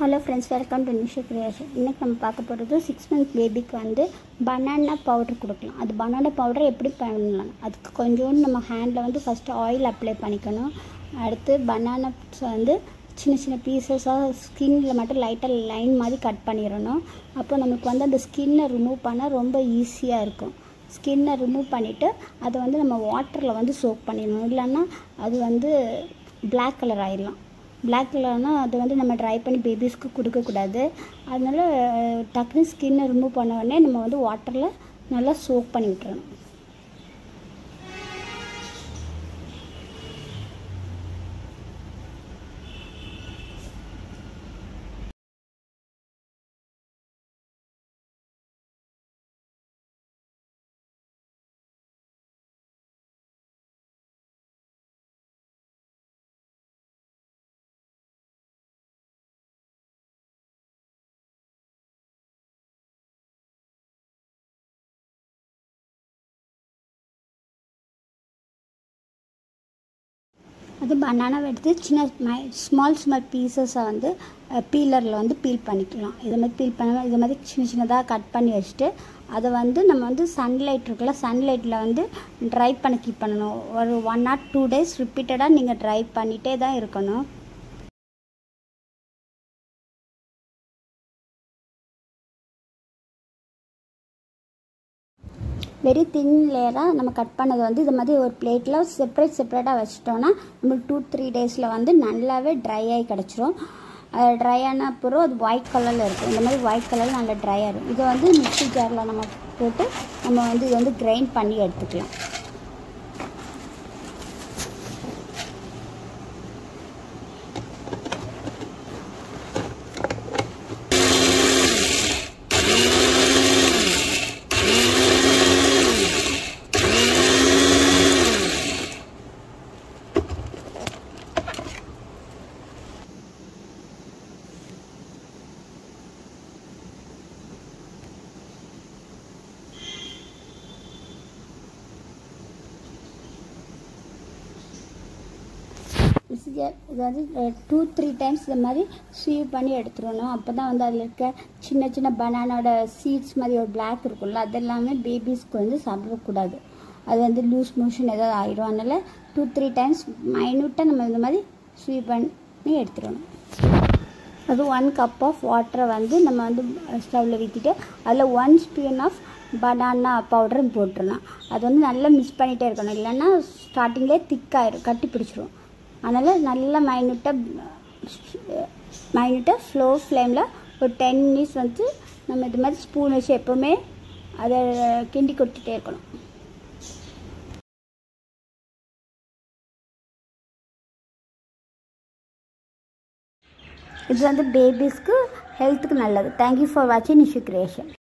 hello friends welcome to Nisha creation இன்றைக்கி நம்ம பார்க்க போகிறது சிக்ஸ் மந்த் பேபிக்கு வந்து பனானா பவுடர் கொடுக்கலாம் அது பனானா பவுடர் எப்படி பண்ணலாம் அதுக்கு கொஞ்சோண்டு நம்ம ஹேண்டில் வந்து ஃபஸ்ட்டு ஆயில் அப்ளை பண்ணிக்கணும் அடுத்து பனானாஸ் வந்து சின்ன சின்ன பீசஸாக ஸ்கின்னில் மட்டும் லைட்டாக லைன் மாதிரி கட் பண்ணிடணும் அப்போ நமக்கு வந்து அந்த ஸ்கின்னை ரிமூவ் பண்ண ரொம்ப ஈஸியாக இருக்கும் ஸ்கின்னை ரிமூவ் பண்ணிவிட்டு அதை வந்து நம்ம வாட்டரில் வந்து சோக் பண்ணிடணும் இல்லைன்னா அது வந்து பிளாக் கலர் ஆயிடலாம் பிளாக் கலர்னால் அது வந்து நம்ம ட்ரை பண்ணி பேபிஸ்க்கு கொடுக்கக்கூடாது அதனால் டக்குனு ஸ்கின்னை ரிமூவ் பண்ண உடனே நம்ம வந்து வாட்டரில் நல்லா சோக் பண்ணி விட்டுறணும் அது பனானாவை எடுத்து சின்ன மை ஸ்மால் ஸ்மால் பீசஸை வந்து பீலரில் வந்து பீல் பண்ணிக்கலாம் இதை மாதிரி பீல் பண்ண இதை மாதிரி சின்ன சின்னதாக கட் பண்ணி வச்சுட்டு அதை வந்து நம்ம வந்து சன்லைட் இருக்குல்ல சன்லைட்டில் வந்து ட்ரை பண்ண கீப் பண்ணணும் ஒரு ஒன் ஆர் டூ டேஸ் ரிப்பீட்டடாக நீங்கள் ட்ரை பண்ணிகிட்டே தான் இருக்கணும் வெரி தின் லேயராக நம்ம கட் பண்ணது வந்து இது மாதிரி ஒரு பிளேட்டில் செப்பரேட் செப்பரேட்டாக வச்சிட்டோன்னா நம்மளுக்கு டூ த்ரீ டேஸில் வந்து நல்லாவே ட்ரை ஆகி கிடச்சிரும் ட்ரை ஆன அப்புறம் அது ஒயிட் கலரில் இருக்கும் இந்த மாதிரி ஒயிட் கலரில் நல்லா ட்ரை ஆகிடும் இதை வந்து மிக்ஸி ஜாரில் நம்ம போட்டு நம்ம வந்து இதை வந்து கிரைண்ட் பண்ணி எடுத்துக்கலாம் இது வந்து டூ த்ரீ டைம்ஸ் இந்த மாதிரி ஸ்வீவ் பண்ணி எடுத்துடணும் அப்போ தான் வந்து அதில் இருக்க சின்ன சின்ன பனானோட சீட்ஸ் மாதிரி ஒரு பிளாக் இருக்கும்ல அதெல்லாமே பேபிஸ்க்கு வந்து சாப்பிடக்கூடாது அது வந்து லூஸ் மோஷன் ஏதாவது ஆயிடும் அதனால் டூ த்ரீ டைம்ஸ் மைனூட்டாக நம்ம இந்த மாதிரி ஸ்வீவ் பண்ணி எடுத்துடணும் அது ஒன் கப் ஆஃப் வாட்டரை வந்து நம்ம வந்து ஸ்டவ்வில் ஊற்றிட்டு அதில் ஒன் ஸ்பூன் ஆஃப் பனானா பவுடரும் போட்டுடலாம் அது வந்து நல்லா மிக்ஸ் பண்ணிகிட்டே இருக்கணும் இல்லைன்னா ஸ்டார்டிங்லேயே திக்காயிரும் கட்டி பிடிச்சிரும் அதனால் நல்லா மைனூட்டாக மைனூட்டாக ஸ்லோ ஃப்ளேமில் ஒரு டென் மினிட்ஸ் வந்து நம்ம இது மாதிரி ஸ்பூன் வச்சு எப்போவுமே அதை கிண்டி கொடுத்துட்டே இருக்கணும் இது வந்து பேபிஸ்க்கு ஹெல்த்துக்கு நல்லது தேங்க்யூ ஃபார் வாட்சிங் நிஷு கிரியேஷன்